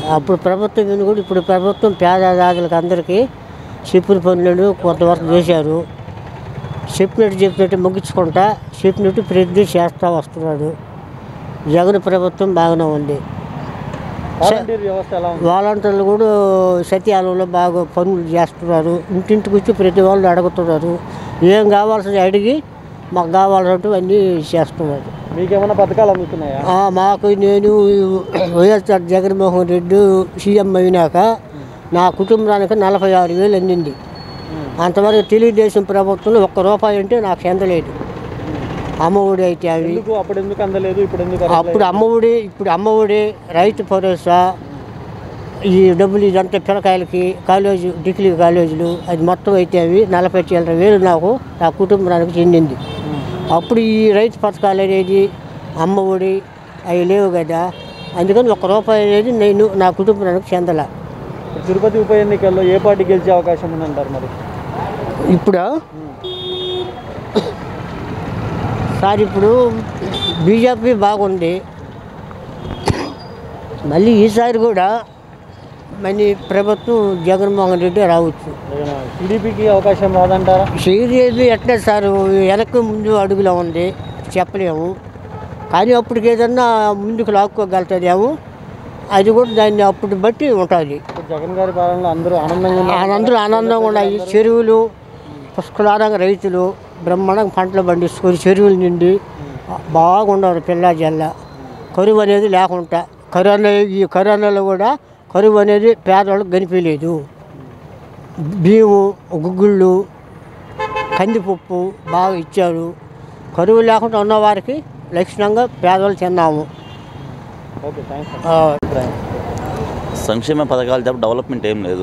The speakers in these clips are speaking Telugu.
అప్పుడు ప్రభుత్వం మీద కూడా ఇప్పుడు ప్రభుత్వం పేద రాజులకు అందరికీ చెప్పిన పనులను కొంతవరకు చేశారు చెప్పినట్టు చెప్పినట్టు ముగించుకుంటా చెప్పినట్టు ప్రతి చేస్తూ వస్తున్నాడు జగన్ ప్రభుత్వం బాగానే ఉంది వాలంటీర్ వ్యవస్థ ఎలా ఉంది వాలంటీర్లు కూడా సత్యాలలో బాగా పనులు చేస్తున్నారు ఇంటింటికి వచ్చి ప్రతి వాళ్ళు అడుగుతున్నారు ఏం కావాల్సింది అడిగి మాకు కావాల్సినట్టు అన్నీ చేస్తున్నారు మీకేమైనా పథకాలు అందుతున్నాయా ఆ, మాకు నేను వైఎస్ఆర్ జగన్మోహన్ రెడ్డి సీఎం అయినాక నా కుటుంబానికి నలభై ఆరు వేలు అందింది అంతవరకు తెలుగుదేశం ప్రభుత్వంలో ఒక్క రూపాయి అంటే నాకు చెందలేదు అమ్మఒడి అయితే అవి ఎందుకు అప్పుడు ఎందుకు అందలేదు ఇప్పుడు ఎందుకు అప్పుడు అమ్మఒడి ఇప్పుడు అమ్మఒడి రైతు భరోసా ఈ డబ్బులు ఇదంతా పిల్లకాయలకి కాలేజీ డిగ్రీ కాలేజీలు అది మొత్తం అయితే అవి నలభై చిల్లర వేలు నాకు నా కుటుంబానికి చెందింది అప్పుడు ఈ రైతు పథకాలు అనేది అమ్మఒడి అవి లేవు కదా అందుకని ఒక్క రూపాయి అనేది నేను నా కుటుంబానికి చెందల ఇప్పుడు తిరుపతి ఉప ఎన్నికల్లో ఏ పార్టీ గెలిచే అవకాశం ఉందంటారు మరి ఇప్పుడు సార్ ఇప్పుడు బీజేపీ బాగుంది మళ్ళీ ఈసారి కూడా మళ్ళీ ప్రభుత్వం జగన్మోహన్ రెడ్డి రావచ్చు టీడీపీకి అవకాశం రాదంటారా సీరియస్ ఎట్లా సార్ వెనక్కి ముందు అడుగులో ఉంది చెప్పలేము కానీ అప్పటికి ఏదన్నా ముందుకు లాక్కోగలుగుతుందేమో అది కూడా దాన్ని అప్పుడు బట్టి ఉంటుంది ఇప్పుడు జగన్ గారి పాలనలో అందరూ ఆనందంగా ఉన్నారు అందరూ ఆనందంగా ఉన్నాయి చెరువులు పుష్కలారంగా రైతులు బ్రహ్మాండంగా పంటలు పండించుకొని చెరువులు నిండి బాగున్నారు పిల్ల జల్ల కరువు అనేది లేకుండా కరోనా ఈ కరోనాలో కూడా కరువు అనేది పేదవాళ్ళకి కనిపించలేదు బియ్యము గుగ్గుళ్ళు కందిపప్పు బాగా ఇచ్చారు కరువు లేకుండా ఉన్నవారికి లక్షణంగా పేదవాళ్ళు తిన్నాము ఓకే థ్యాంక్స్ ఆ, సంక్షేమ పథకాలు తప్ప డెవలప్మెంట్ ఏం లేదు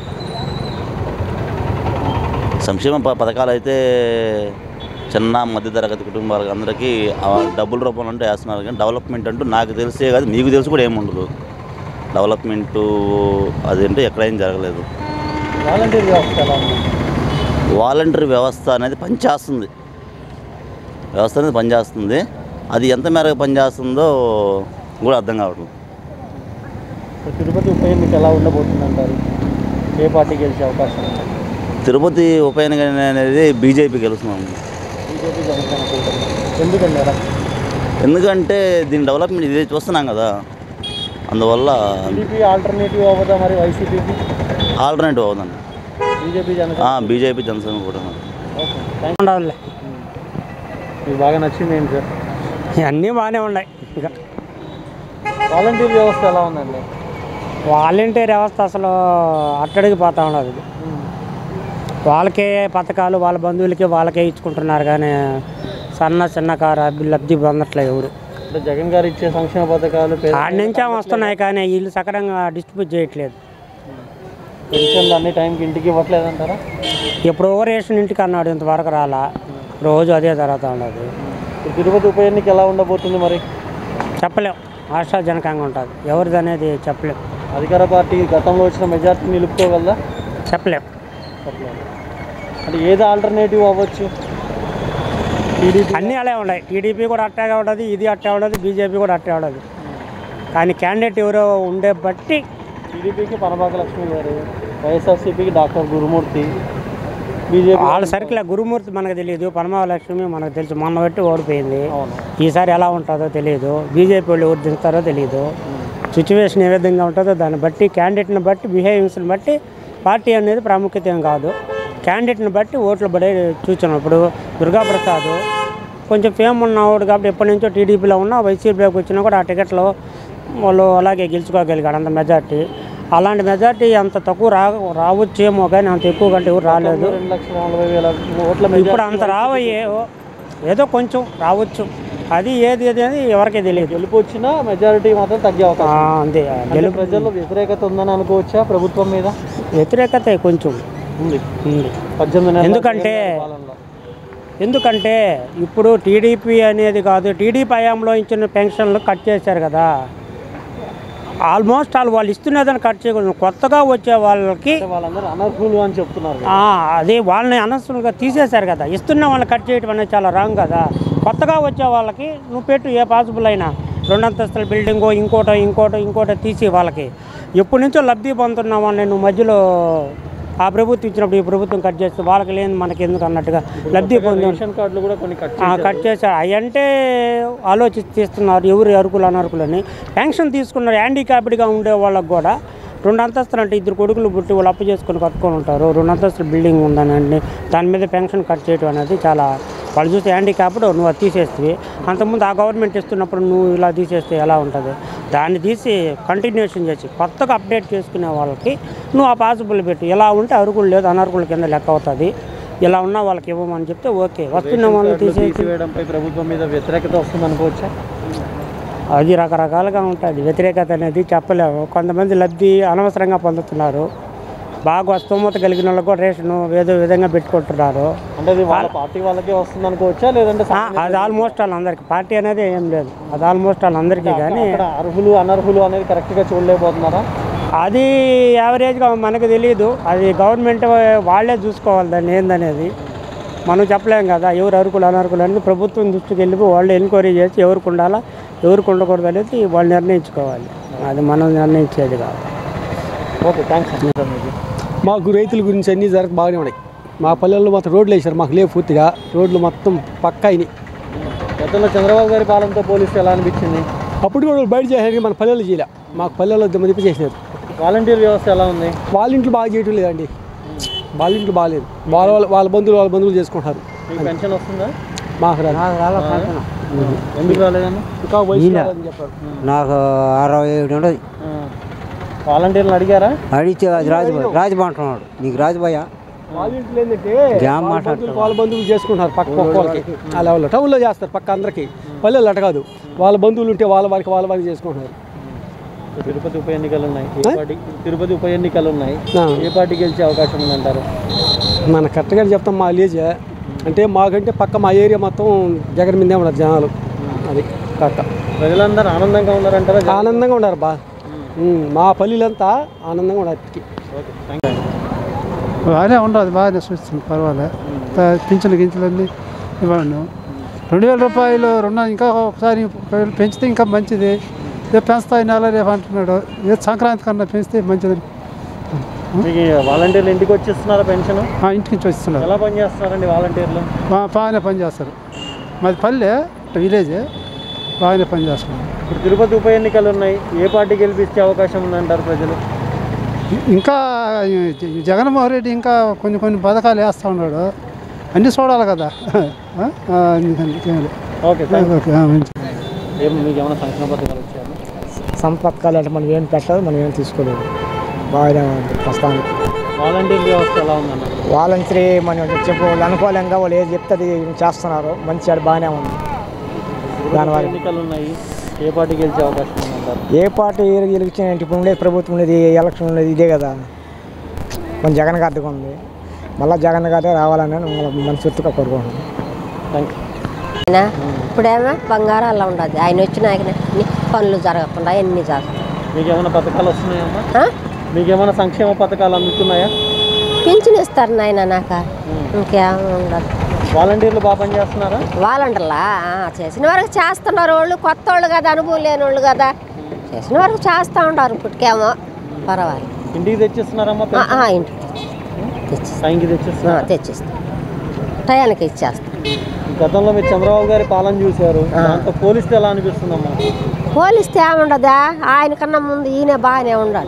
సంక్షేమ ప- పథకాలు అయితే చిన్న మధ్యతరగతి కుటుంబాలకు అందరికీ ఆ డబ్బుల రూపంలో అంటే వేస్తున్నారు కానీ డెవలప్మెంట్ అంటూ నాకు తెలిసే కాదు మీకు తెలిసి కూడా ఏమి ఉండదు డెవలప్మెంటు అదేంటో ఎక్కడ ఏం జరగలేదు వాలంటీర్ వ్యవస్థ ఎలా ఉంది వాలంటరీ వ్యవస్థ అనేది పనిచేస్తుంది వ్యవస్థ అనేది పనిచేస్తుంది అది ఎంత మేరకు పనిచేస్తుందో కూడా అర్థం కావట్లేదు ఇప్పుడు తిరుపతి ఉప ఎన్నిక ఎలా ఉండబోతుంది అంటారు ఏ పార్టీ గెలిచే అవకాశం ఉంది తిరుపతి ఉప ఎన్నిక అనేది బీజేపీ గెలుస్తున్నాము బీజేపీ జనసేన కూటమి ఎందుకండి అలా ఎందుకంటే దీని డెవలప్మెంట్ ఇదే చూస్తున్నాం కదా అందువల్ల టీడీపీ ఆల్టర్నేటివ్ అవ్వదా మరి వైసీపీకి ఆల్టర్నేటివ్ అవుతుంది బీజేపీ జనసేన బీజేపీ జనసేన కూడా ఓకే థ్యాంక్ ఉండాలి మీకు బాగా నచ్చింది ఏంటి సార్ అన్నీ బాగానే ఉన్నాయి ఇంకా వాలంటీర్ వ్యవస్థ ఎలా ఉందండి వాలంటీర్ వ్యవస్థ అసలు అట్టడికి పోతా ఉండదు ఇది. వాళ్ళకే పథకాలు వాళ్ళ బంధువులకి వాళ్ళకే ఇచ్చుకుంటున్నారు కానీ సన్న చిన్నకారు అభి లబ్ధి పొందట్లేదు ఎవరు అంటే జగన్ గారు ఇచ్చే సంక్షేమ పథకాలు పేద ఆడి నుంచే వస్తున్నాయి కానీ వీళ్ళు సకరంగా డిస్ట్రిబ్యూట్ చేయట్లేదు పెన్షన్లు అన్ని టైంకి ఇంటికి ఇవ్వట్లేదంటారా ఎప్పుడో రేషన్ ఇంటికి అన్నాడు ఇంతవరకు రాలా రోజు అదే జరుగుతూ ఉండదు ఇప్పుడు తిరుపతి ఉప ఎన్నిక ఎలా ఉండబోతుంది మరి చెప్పలేం ఆశాజనకంగా ఉంటుంది ఎవరిది అనేది చెప్పలేం అధికార పార్టీ గతంలో వచ్చిన మెజార్టీ నిలుపుకోగలదా చెప్పలేం చెప్పలేదు అంటే ఏది ఆల్టర్నేటివ్ అవ్వచ్చు టీడీపీ అన్నీ అలా ఉన్నాయి టీడీపీ కూడా అట్టాగా ఉండదు ఇది అట్టే ఉండదు బీజేపీ కూడా అట్టే ఉండదు కానీ క్యాండిడేట్ ఎవరో ఉండే బట్టి టీడీపీకి పనబాక లక్ష్మి గారు వైఎస్ఆర్సీపీకి డాక్టర్ గురుమూర్తి బీజేపీ వాళ్ళ సర్కిల్ గురుమూర్తి మనకు తెలియదు పరమలక్ష్మి మనకు తెలుసు మొన్న బట్టి ఓడిపోయింది అవును ఈసారి ఎలా ఉంటుందో తెలియదు బీజేపీ వాళ్ళు ఎవరు దించుతారో తెలియదు సిచ్యువేషన్ ఏ విధంగా ఉంటుందో దాన్ని బట్టి క్యాండిడేట్ని బట్టి బిహేవియర్స్ని బట్టి పార్టీ అనేది ప్రాముఖ్యత ఏం కాదు క్యాండిడేట్ని బట్టి ఓట్లు పడే చూసాం ఇప్పుడు దుర్గాప్రసాద్ కొంచెం ఫేమ్ ఉన్నవాడు కాబట్టి ఎప్పటి నుంచో టీడీపీలో ఉన్నా వైసీపీలోకి వచ్చినా కూడా ఆ టికెట్లో వాళ్ళు అలాగే గెలుచుకోగలిగాడు అంత మెజార్టీ అలాంటి మెజార్టీ అంత తక్కువ రా రావచ్చేమో కానీ అంత ఎక్కువ కంటే ఎవరు రాలేదు రెండు లక్షల నలభై వేల ఓట్ల ఇప్పుడు మెజార్టీ అంత రావయ్యే ఏదో కొంచెం రావచ్చు అది ఏది ఏది అని ఎవరికీ తెలియదు గెలుపు వచ్చినా మెజారిటీ మాత్రం తగ్గే ఆ, అవకాశం అంతే అంటే గెలుపు ప్రజల్లో వ్యతిరేకత ఉందని అనుకోవచ్చా ప్రభుత్వం మీద వ్యతిరేకత కొంచెం ఉంది ఉంది పద్దెనిమిది నెలల ఎందుకంటే జగన్ గారి పాలనలో. ఎందుకంటే ఇప్పుడు టీడీపీ అనేది కాదు టీడీపీ హయాంలో ఇచ్చిన పెన్షన్లు కట్ చేశారు కదా ఆల్మోస్ట్ వాళ్ళు వాళ్ళు ఇస్తున్నదని కట్ చేయకూడదు కొత్తగా వచ్చే వాళ్ళకి అంటే వాళ్ళందరూ అనర్హులు అని చెప్తున్నారు కదా. ఆ, అదే వాళ్ళని అనవసరంగా తీసేశారు కదా ఇస్తున్న వాళ్ళని కట్ చేయడం అనేది చాలా రాంగ్ కదా కొత్తగా వచ్చే వాళ్ళకి నువ్వు పెట్టు ఏ పాసిబుల్ అయినా రెండు అంతస్తుల బిల్డింగో ఇంకోటో ఇంకోటో ఇంకోటో తీసి వాళ్ళకి ఎప్పటి నుంచో లబ్ధి పొందుతున్నామా నేను మధ్యలో ఆ ప్రభుత్వం ఇచ్చినప్పుడు ఈ ప్రభుత్వం కట్ చేస్తే వాళ్ళకి లేని మనకి ఎందుకు అన్నట్టుగా లబ్ధి పొంది రేషన్ కార్డులు కూడా కొన్ని కట్ ఆ, కట్ చేశారు అవి అంటే ఆలోచించి తీస్తున్నారు ఎవరు అరుకులు అనర్కులని పెన్షన్ తీసుకున్నారు హ్యాండిక్యాప్డ్గా ఉండే వాళ్ళకి కూడా రెండు అంతస్తులు అంటే ఇద్దరు కొడుకులు పుట్టి వాళ్ళు అప్పు చేసుకొని కట్టుకొని ఉంటారు రెండు అంతస్తుల బిల్డింగ్ ఉందని అంటే దాని మీద పెన్షన్ కట్ చేయడం అనేది చాలా వాళ్ళు చూస్తే హ్యాండిక్యాప్డ్ నువ్వు అది తీసేస్తే అంతకుముందు ఆ గవర్నమెంట్ ఇస్తున్నప్పుడు నువ్వు ఇలా తీసేస్తే ఎలా ఉంటుంది దాన్ని తీసి కంటిన్యూషన్ చేసి కొత్తగా అప్డేట్ చేసుకునే వాళ్ళకి నువ్వు ఆ పాసిబుల్ పెట్టు ఇలా ఉంటే అరుకులు లేదు అనర్కుల కింద లెక్క అవుతుంది ఇలా ఉన్న వాళ్ళకి ఇవ్వమని చెప్తే ఓకే వస్తున్న వాళ్ళని తీసేసి తీసివేయడంపై ప్రభుత్వం మీద వ్యతిరేకత వస్తుంది అనుకోవచ్చా అది రకరకాలుగా ఉంటుంది వ్యతిరేకత అనేది చెప్పలేము కొంతమంది లబ్ధి అనవసరంగా పొందుతున్నారు బాగా స్తోమత కలిగిన వాళ్ళకు కూడా రేషన్ ఏదో విధంగా పెట్టుకుంటున్నారు అంటే అది వాళ్ళ పార్టీ వాళ్ళకే వస్తుంది అనుకోవచ్చా లేదంటే ఆ, అది ఆల్మోస్ట్ వాళ్ళందరికీ పార్టీ అనేది ఏం లేదు అది ఆల్మోస్ట్ వాళ్ళందరికీ కానీ అక్కడ అర్హులు అనర్హులు అనేది కరెక్ట్గా చూడలేకపోతున్నారా అది యావరేజ్గా మనకు తెలియదు అది గవర్నమెంట్ వాళ్ళే చూసుకోవాలి దాన్ని ఏందనేది మనం చెప్పలేం కదా ఎవరు అరుకులు అనర్కులు అనేది ప్రభుత్వం దృష్టికి వెళ్ళిపోయి వాళ్ళు ఎంక్వైరీ చేసి ఎవరికి ఉండాలా ఎవరికి ఉండకూడదు అనేది వాళ్ళు నిర్ణయించుకోవాలి అది మనం నిర్ణయించేది కాదు ఓకే థ్యాంక్స్ మీకు మాకు రైతుల గురించి అన్నీ జరగ బాగానే ఉన్నాయి మా పల్లెల్లో మొత్తం రోడ్లు వేశారు మాకు లేవు పూర్తిగా రోడ్లు మొత్తం పక్కా అయినాయి గతంలో చంద్రబాబు గారి పాలనతో పోలిస్తే ఎలా అనిపించింది అప్పుడు కూడా వాళ్ళు బయట చేశారు మన పల్లెల్లో చేయలే మాకు పల్లెల్లో దెబ్బతిప్పి చేసినారు వాలంటీర్ వ్యవస్థ ఎలా ఉంది వాళ్ళ ఇంట్లో బాగా చేయటం లేదండి వాళ్ళ ఇంట్లో బాగాలేదు వాళ్ళ వాళ్ళ వాళ్ళ బంధువులు వాళ్ళ బంధువులు చేసుకుంటారు మీకు పెన్షన్ వస్తుందా మాకు రాదు ఎందుకు రాలేదని ఇంకా వయసు రాదని చెప్పారు నాకు అరవై ఏడు ఉండదు ఆ. వాలంటీర్లు అడిగారా అడిగితే అది రాజుబాయ్ రాజుబాయ్ అంటున్నాడు నీకు రాజుబాయ వాళ్ళ ఇంట్లో ఏంటంటే గ్యామ్ వాళ్ళ బంధువులు వాళ్ళ బంధువులు చేసుకుంటారు పక్క పక్క వాళ్ళకి ఆ లెవెల్లో టౌన్లో చేస్తారు పక్క అందరికి పల్లెల్లో అట కాదు వాళ్ళ బంధువులు ఉంటే వాళ్ళ వారికి వాళ్ళ వారికి చేసుకుంటున్నారు తిరుపతి ఉప ఎన్నికలు ఉన్నాయి ఏ పార్టీ తిరుపతి ఉప ఎన్నికలు ఉన్నాయి ఆ. ఏ పార్టీ గెలిచే అవకాశం ఉందంటారు మన కరెక్ట్గా చెప్తాం మా విలేజ్ అంటే మాకంటే పక్క మా ఏరియా మొత్తం జగన్ మీదే ఉన్నారు జనాలు అది కరెక్ట్ ప్రజలందరూ ఆనందంగా ఉన్నారంటారా జగన్? ఆనందంగా ఉన్నారు బా ఉమ్, మా పల్లెలంతా ఆనందంగా ఉన్నారు ఇప్పటికి. ఓకే థ్యాంక్ యూ బాగానే ఉండదు బాగానే చూస్తుంది పర్వాలే త- పింఛన్లు గింఛన్లన్నీ ఇవ్వండి రెండు వేల రూపాయలు రుణం ఇంకా ఒకసారి పెంచితే ఇంకా మంచిది రేపు పెంచుతా ఈ నెల రేపు అంటున్నాడు ఏ సంక్రాంతి కన్నా పెంచితే మంచిది మీకు వాలంటీర్లు ఇంటికి వచ్చి ఇస్తున్నారా పెన్షన్ ఆ ఇంటికి నుంచి వస్తున్నారు ఎలా పనిచేస్తున్నారండి వాలంటీర్లు బా- బాగానే పనిచేస్తారు మాది పల్లె విలేజ్ బాగానే పనిచేస్తున్నారు ఇప్పుడు తిరుపతి ఉప ఎన్నికలు ఉన్నాయి ఏ పార్టీ గెలిపించే అవకాశం ఉందంటారు ప్రజలు ఇంకా ఈ జ- జగన్మోహన్ రెడ్డి ఇంకా కొన్ని కొన్ని పథకాలు వేస్తూ ఉన్నాడు అన్నీ చూడాలి కదా ఆ? ఆ, అందుకని ఏం లేదు. ఓకే థ్యాంక్ ఓకే ఆ, మంచిది ఏం మీకు ఏమైనా సంక్షేమ పథకాలు వచ్చాయా సంపత్కాలు అంటే మనం ఏం పెట్టదు మనం ఏం తీసుకోలేదు బాగానే ఉంది ప్రస్తుతానికి వాలంటీర్ వ్యవస్థ ఎలా ఉందన్న వాలంటరీ మనం చెప్పు వాళ్ళు అనుకూలంగా వాళ్ళు ఏది చెప్తే అది చేస్తున్నారు మంచి అది బాగానే ఉంది తిరుపతి ఉప ఎన్నికలు ఉన్నాయి ఏ పార్టీ గెలిచే అవకాశం ఉందంటారు ఏ పార్టీ గెలిచిన ఇప్పుడు ఉండే ప్రభుత్వం ఉండేది ఎలక్షన్ ఉండేది ఇదే కదా మన జగన్ గారిది ఉంది మళ్ళీ జగన్ గారే రావాలని మనస్ఫూర్తిగా కోరుకుంటున్నాను థ్యాంక్ యూ ఆయన ఇప్పుడేమో బంగారం అలా ఉండదు ఆయన వచ్చిన ఆయన అన్ని పనులు జరగకుండా ఎన్ని జరుగుతాయి మీకు ఏమైనా పథకాలు వస్తున్నాయమ్మా ఆ? మీకు ఏమైనా సంక్షేమ పథకాలు అందుతున్నాయా పింఛన్ ఇస్తారు నాయన నాకు ఇంకేం ఉండదు వాలంటీర్లు బాగా పనిచేస్తున్నారా వాళ్ళంటలా చేసిన వరకు చేస్తున్నారు వాళ్ళు కొత్త వాళ్ళు కదా అనుభవం లేని వాళ్ళు కదా చేసిన వరకు చేస్తూ ఉంటారు ఇప్పటికేమో పర్వాలేదు ఇంటికి తెచ్చిస్తున్నారమ్మా ఆ, ఆ, ఇంటికి తెచ్చిస్తాం టైంకి తెచ్చిస్తున్నారు తెచ్చిస్తాం టయానికి ఇచ్చేస్తాం గతంలో మీరు చంద్రబాబు గారి పాలన చూశారు దాంతో పోలిస్తే ఎలా అనిపిస్తుందమ్మా పోలిస్తే ఏముండదా ఆయన కన్నా ముందు ఈయన బాగానే ఉండాలి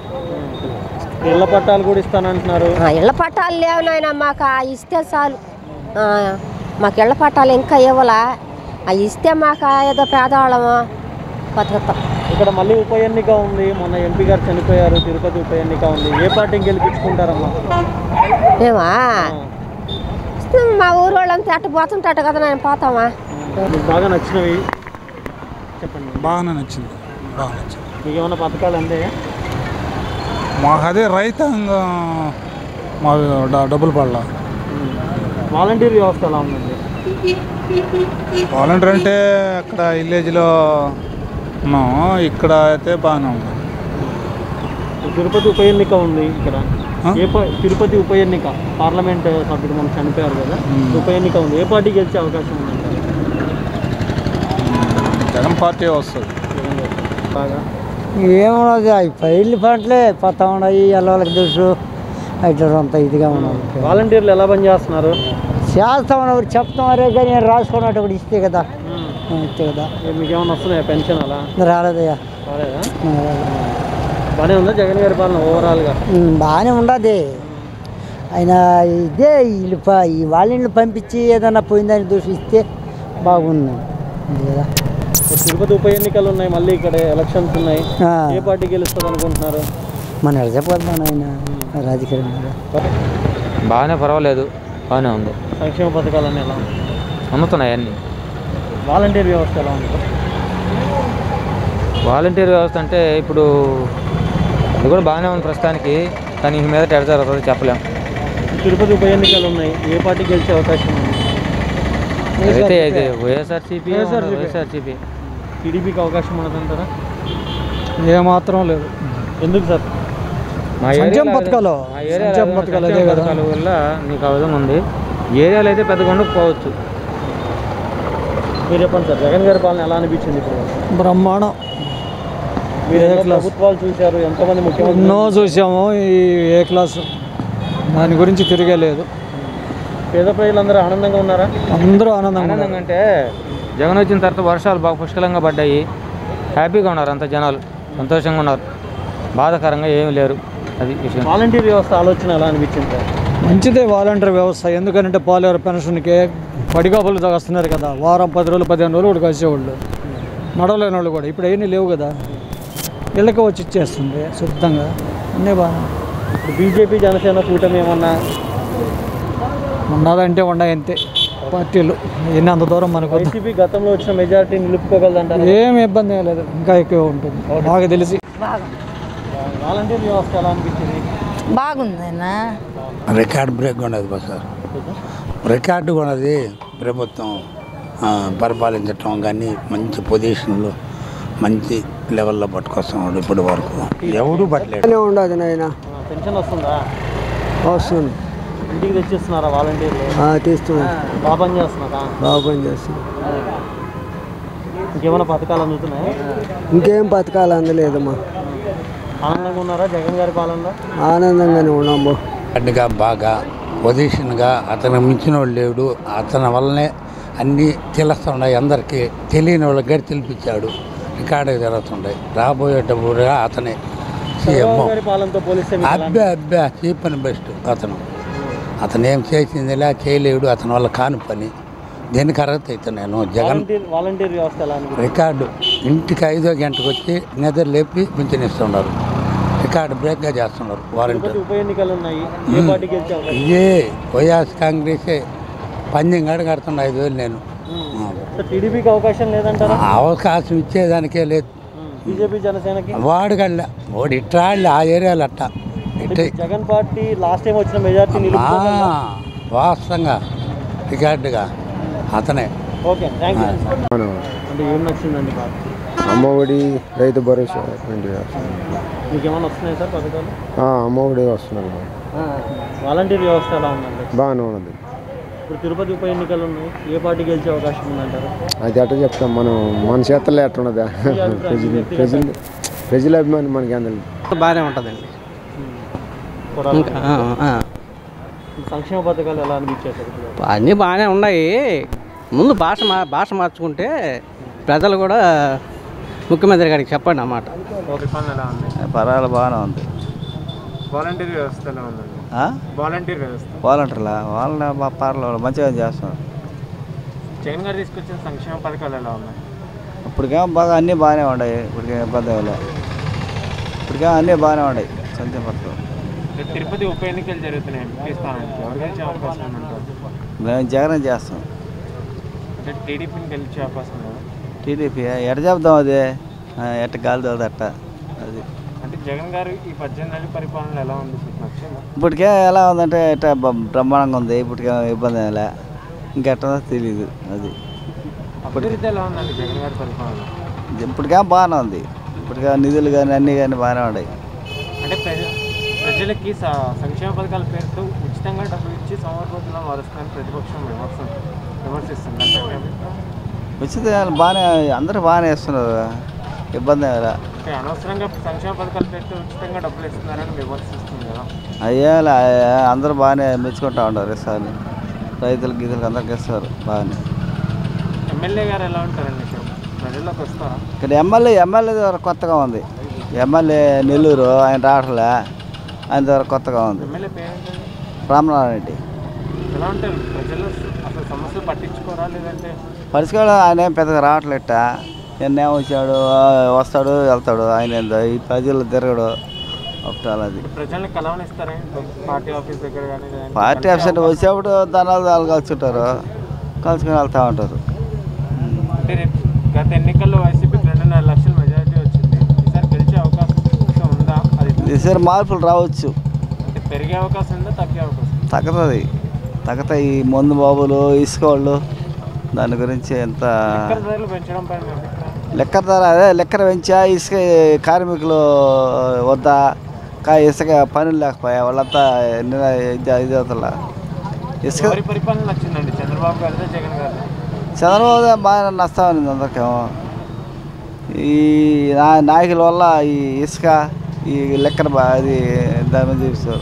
ఇళ్ల పట్టాలు కూడా ఇస్తానంటున్నారు ఆ, ఇళ్ళ పట్టాలు లేవు నాయన మాకు ఆ ఇస్తే చాలు ఆ, మాకు ఇళ్ళ పట్టాలు ఇంకా ఇవ్వలా అవి ఇస్తే మాకు ఏదో పేదవాళ్ళము బతుకుతాం ఇక్కడ మళ్ళీ ఉప ఎన్నిక ఉంది మొన్న ఎంపీ గారు చనిపోయారు తిరుపతి ఉప ఎన్నిక ఉంది ఏ పార్టీని గెలిపించుకుంటారమ్మా మేమా ఇస్తాం, మా ఊరు వాళ్ళంతా అట్ట పోతుంటాట కదా నేను పోతామా మీకు బాగా నచ్చినవి చెప్పండి బాగానే నచ్చింది బాగా నచ్చింది మీకు ఏమైనా పథకాలు అందాయా మాకు అదే రైతాంగం మా డ- డబ్బులు పడలా వాలంటీర్ వ్యవస్థ ఎలా ఉందండి వాలంటీర్ అంటే అక్కడ విలేజ్లో ఉన్నాం ఇక్కడ అయితే బాగానే ఉంది ఈ తిరుపతి ఉప ఎన్నిక ఉంది ఇక్కడ ఆ? ఏ పా- తిరుపతి ఉప ఎన్నిక పార్లమెంట్ సభ్యుడు మనం చనిపోయారు కదా ఉప ఎన్నిక ఉంది ఏ పార్టీ గెలిచే అవకాశం ఉందంటారు జగన్ పార్టీ వస్తుంది జగన్ బాగా ఏమన్నది అవి పైర్లు పంటలే పోతా ఉన్నాయి ఎల్లవాళ్ళకి తెలుసు అయితే అంత ఇదిగా ఉన్నది వాలంటీర్లు ఎలా పనిచేస్తున్నారు చేస్తా ఉన్నారు చెప్తామరే కానీ రాసుకున్నట్టు ఒకటి ఇస్తే కదా ఇస్తే కదా ఏ, మీకేమన్నా వస్తున్నాయా పెన్షన్ అలా రాలేదయ్యా రాలేదా బాగానే ఉందా జగన్ గారి పాలన ఓవరాల్గా ఉమ్, బాగానే ఉండదు ఆయన ఇదే వీళ్ళు ప- ఈ వాళ్ళని పంపించి ఏదైనా పోయిందని దూషిస్తే బాగుంది అంతే కదా ఇప్పుడు తిరుపతి ఉప ఎన్నికలు ఉన్నాయి మళ్ళీ ఇక్కడ ఎలక్షన్స్ ఉన్నాయి ఆ. ఏ పార్టీ గెలుస్తుంది అనుకుంటున్నారు మన చెప్పగలుగుతాను ఆయన రాజకీయం మీద. బాగానే పర్వాలేదు బాగానే ఉంది సంక్షేమ పథకాలన్నీ ఎలా ఉన్నాయి అందుతున్నాయి అన్నీ వాలంటీర్ వ్యవస్థ ఎలా ఉంది వాలంటీర్ వ్యవస్థ అంటే ఇప్పుడు అది కూడా బాగానే ఉంది ప్రస్తుతానికి కానీ ఇంక మీద ఎడ జరుగుతుందో చెప్పలేం తిరుపతి ఉప ఎన్నికలు ఉన్నాయి ఏ పార్టీ గెలిచే అవకాశం ఉంది అయితే అయితే వైఎస్ఆర్సీపీ వైఎస్ఆర్సీపీ. వైఎస్ఆర్సీపీ టీడీపీకి అవకాశం ఉన్నదంటారా ఏమాత్రం లేదు ఎందుకు సార్ మా సంక్షేమ ఏరియాలో పథకాలు. మా ఏరియాలో సంక్షేమ పథకాలు అదే సంక్షేమ కదా. పథకాల వల్ల నీకు ఆ విధంగా ఉంది ఏరియాలో అయితే పెద్దగా ఉండకపోవచ్చు మీరు చెప్పండి సార్ జగన్ గారి పాలన ఎలా అనిపించింది ఇప్పుడు బ్రహ్మాండం మీరు ఏ ఎన్నో క్లాస్? ప్రభుత్వాలు చూశారు ఎంతమంది ఎన్నో ముఖ్యమంత్రి చూసాము ఈ ఏ క్లాస్ దాని గురించి తిరగలేదు పేద ప్రజలందరూ ఆనందంగా ఉన్నారా అందరూ ఆనందంగా ఉన్నారు. ఆనందంగా అంటే జగన్ వచ్చిన తర్వాత వర్షాలు బాగా పుష్కలంగా పడ్డాయి హ్యాపీగా ఉన్నారు అంత జనాలు సంతోషంగా ఉన్నారు బాధాకరంగా ఏమీ లేరు అది విషయం వాలంటీర్ వ్యవస్థ ఆలోచన ఎలా అనిపించింది సార్ మంచిదే వాలంటీర్ వ్యవస్థ ఎందుకంటే పాలేరు పెన్షన్కి పడిగాపులు వస్తున్నారు కదా వారం పది రోజులు పదిహేను రోజులు కూడా కలిసేవాళ్ళు నడవలేని వాళ్ళు కూడా ఇప్పుడు అవన్నీ లేవు కదా ఇళ్ళకి వచ్చి ఇచ్చేస్తుంది శుద్ధంగా అన్నీ బాగా ఇప్పుడు బీజేపీ జనసేన కూటమి ఏమన్నా ఉన్నదంటే ఉన్నాయి అంతే పార్టీలు ఎన్ని అంత దూరం మనకు వద్దు. వైసీపీ గతంలో వచ్చిన మెజారిటీ నిలుపుకోగలదంటారా ఏం ఇబ్బంది ఏం లేదు ఇంకా ఎక్కువ ఉంటుంది బాగా తెలిసి వాలంటీర్ వ్యవస్థ ఎలా అనిపించింది బాగుందన్నా రికార్డ్ బ్రేక్ ఉన్నది బస్ సార్ రికార్డు ఉన్నది ప్రభుత్వం ఆ, పరిపాలించటం కానీ మంచి పొజిషన్లో మంచి లెవెల్లో పట్టుకొస్తున్నాడు ఇప్పటి వరకు ఎవడు పట్టలేడు ఉండదు నాయన పెన్షన్ వస్తుందా వస్తుంది ఇంటికి తెచ్చిస్తున్నారా వాలంటీర్లు తీస్తున్నా బాగా పని చేస్తున్నారా బాగా పని చేస్తుంది ఇంకేమైనా పథకాలు అందుతున్నాయి ఇంకేం పథకాలు అందలేదమ్మా ఆనందంగా ఉన్నారా జగన్ గారి పాలనలో ఆనందంగానే ఉన్నాము అడ్డుగా బాగా పొజిషన్గా అతను మించిన వాళ్ళు లేడు అతని వల్లనే అన్నీ తెలుస్తున్నాయి అందరికీ తెలియని వాళ్ళకి గడి తెలిపించాడు రికార్డు జరుగుతుంటాయి రాబోయేటప్పుడుగా అతనే సీఎం చంద్రబాబు గారి పాలనతో పోలిస్తే మీకు ఎలా అబ్బా అబ్బా చీప్ అని బెస్ట్ అతను అతను ఏం చేసిందిలే చేయలేడు అతని వల్ల కాని పని దేనికి అర్హత అయితే నేను జగన్ వాలంటీర్ వాలంటీర్ వ్యవస్థ ఎలా అనిపించింది రికార్డు ఇంటికి ఐదో గంటకు వచ్చి నిద్ర లేపి పింఛనిస్తున్నారు రికార్డు బ్రేక్గా చేస్తున్నారు వారంటీ తిరుపతి ఉప ఎన్నికలు ఉన్నాయి ఏ పార్టీ గెలిచే అవకాశం ఇదే వైఎస్ కాంగ్రెసే పందెం గడ కడుతున్నా ఐదు వేలు నేను సార్ టీడీపీకి అవకాశం లేదంటారా ఆ అవకాశం ఇచ్చేదానికే లేదు బీజేపీ జనసేనకి వాడు గళ్ళ వాడు ఇట్రాళ్ళు ఆ ఏరియాలో అట్ట ఇట్టే జగన్ పార్టీ లాస్ట్ టైం వచ్చిన మెజార్టీ ఆ, నిలుపుకోగలదా వాస్తవంగా రికార్డుగా అతనే ఓకే థ్యాంక్ యూ అంటే ఏం నచ్చిందండి పార్టీ అమ్మఒడి రైతు భరోసా అటువంటి మీకు ఏమైనా వస్తున్నాయి సార్ పథకాలు అమ్మఒడి వస్తున్నారు వాలంటీర్ వ్యవస్థ ఎలా ఉందండి బాగానే ఉన్నది ఇప్పుడు తిరుపతి ఉప ఎన్నికలు ఉన్నాయి ఏ పార్టీ గెలిచే అవకాశం ఉందంటారు అది ఎట్ట చెప్తాం మనం మన చేతల్లో ఎట్టున్నదా ప్రజలు ప్రజలు ప్రజల అభిమానం మనకి అందరు బాగానే ఉంటుందండి ఇంకా ఆ, ఆ. సంక్షేమ పథకాలు ఎలా అనిపించాయి సార్ ఇప్పుడు? అన్నీ బాగానే ఉన్నాయి ముందు భాష మా భాష మార్చుకుంటే ప్రజలు కూడా ముఖ్యమంత్రి గారికి చెప్పండి అన్నమాట ఓకే పనులు ఎలా ఉన్నాయి పర్వాలేదు బాగానే ఉంది వాలంటీర్ వ్యవస్థ ఎలా ఉందండి ఆ? వాలంటీర్ వ్యవస్థ వాలంటీర్లా వాళ్ళ మా పర్లేదు మంచిగా చేస్తున్నారు జగన్ గారు తీసుకొచ్చిన సంక్షేమ పథకాలు ఎలా ఉన్నాయి ఇప్పటికేమో బాగా అన్నీ బాగానే ఉన్నాయి ఇప్పటికే ఇబ్బంది ఏమీ లేదు ఇప్పటికే అన్నీ బాగానే ఉన్నాయి సంక్షేమ పథకం రేపు తిరుపతి ఉప ఎన్నికలు జరుగుతున్నాయి ఎంపీ స్థానానికి ఎవరు గెలిచే అవకాశం ఉందంటారు మేము జగన్ చేస్తాం అంటే టీడీపీని గెలిచే అవకాశం లేదా టీడీపీ ఎట చెప్తాం అది ఆ, ఎట్ట గాలి తోలదు అట్ట అది అంటే జగన్ గారు ఈ పద్దెనిమిది నెలల పరిపాలన ఎలా ఉంది మీకు నచ్చిందా ఇప్పటికే ఎలా ఉందంటే ఇట్ట బ- బ్రహ్మాండంగా ఉంది ఇప్పటికే ఇబ్బంది ఏం లే ఇంకెట్టదో తెలియదు అది అభివృద్ధి ఎలా ఉందండి జగన్ గారి పరిపాలన ఇప్పటికే బాగానే ఉంది ఇప్పటికే నిధులు కానీ అన్నీ కానీ బాగానే ఉన్నాయి అంటే ప్రజ ప్రజలకి స- సంక్షేమ పథకాల పేరుతో ఉచితంగా డబ్బులు ఇచ్చి సోమరిపోతులా మారుస్తుందని ప్రతిపక్షం విమర్శ విమర్శిస్తుంది అంటే మీ అభిప్రాయం? ఉచిత బాగానే అందరూ బాగానే ఇస్తున్నారు ఇబ్బంది ఏమీ లే. అంటే అనవసరంగా సంక్షేమ పథకాలు పెట్టి ఉచితంగా డబ్బులు ఇస్తున్నారని విమర్శిస్తుంది కదా అయ్యేలా అందరూ బాగానే మెచ్చుకుంటా ఉన్నారు ఈసారి రైతులకు గీతలకు అందరికి ఇస్తారు బాగానే ఎమ్మెల్యే గారు ఎలా ఉంటారండి ఇక్కడ ప్రజల్లోకి వస్తారా ఇక్కడ ఎమ్మెల్యే ఎమ్మెల్యే ద్వారా కొత్తగా ఉంది ఎమ్మెల్యే నెల్లూరు ఆయన రావట్లే ఆయన ద్వారా కొత్తగా ఉంది ఎమ్మెల్యే పేరేంటండి రామనారాయణ రెడ్డి ఎలా ఉంటారు ప్రజలు అసలు సమస్యలు పట్టించుకోరా లేదంటే పరిష్కారం ఆయన ఏం పెద్దగా రావట్లేట నిన్న వచ్చాడు ఆ, వస్తాడు వెళ్తాడు ఆయన ఏందో ఈ ప్రజలు తిరగడు ఒకటి అలాది ప్రజల్ని కలవనిస్తారా పార్టీ ఆఫీస్ దగ్గర కానీ లేదంటే పార్టీ ఆఫీసర్ వచ్చేప్పుడు ధనాలు వాళ్ళు కలుసుకుంటారు కలుసుకుని వెళ్తూ ఉంటారు అంటే రేపు గత ఎన్నికల్లో వైసీపీకి రెండున్నర లక్షల మెజారిటీ వచ్చింది ఈసారి గెలిచే అవకాశం ఉందా అది ఈసారి మార్పులు రావచ్చు అంటే పెరిగే అవకాశం ఉందా తగ్గే అవకాశం ఉందా? తగ్గుతుంది తగ్గుతాయి ఈ మందు బాబులు ఇసుక వాళ్ళు దాని గురించి ఎంత లిక్కర్ ధరలు పెంచడం పైన మీ అభిప్రాయం? లెక్కర ధర అదే లెక్కర పెంచా ఇసుక కార్మికులు వద్ద కా ఇసుక పనులు లేకపోయా వాళ్ళంతా నిన్న ఇది ఇది అవుతలా ఇసుక ఎవరి పరిపాలన నచ్చిందండి చంద్రబాబు గారిదా జగన్ గారిదా చంద్రబాబు బాగా నష్టం ఉంది అందరికేమో ఈ నా నాయకుల వల్ల ఈ ఇసుక ఈ లెక్కన బా అది దాని మీద చూపిస్తారు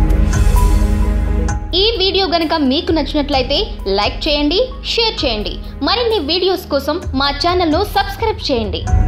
ఈ వీడియో గనుక మీకు నచ్చినట్లయితే లైక్ చేయండి షేర్ చేయండి మరిన్ని వీడియోస్ కోసం మా ఛానల్ను సబ్స్క్రైబ్ చేయండి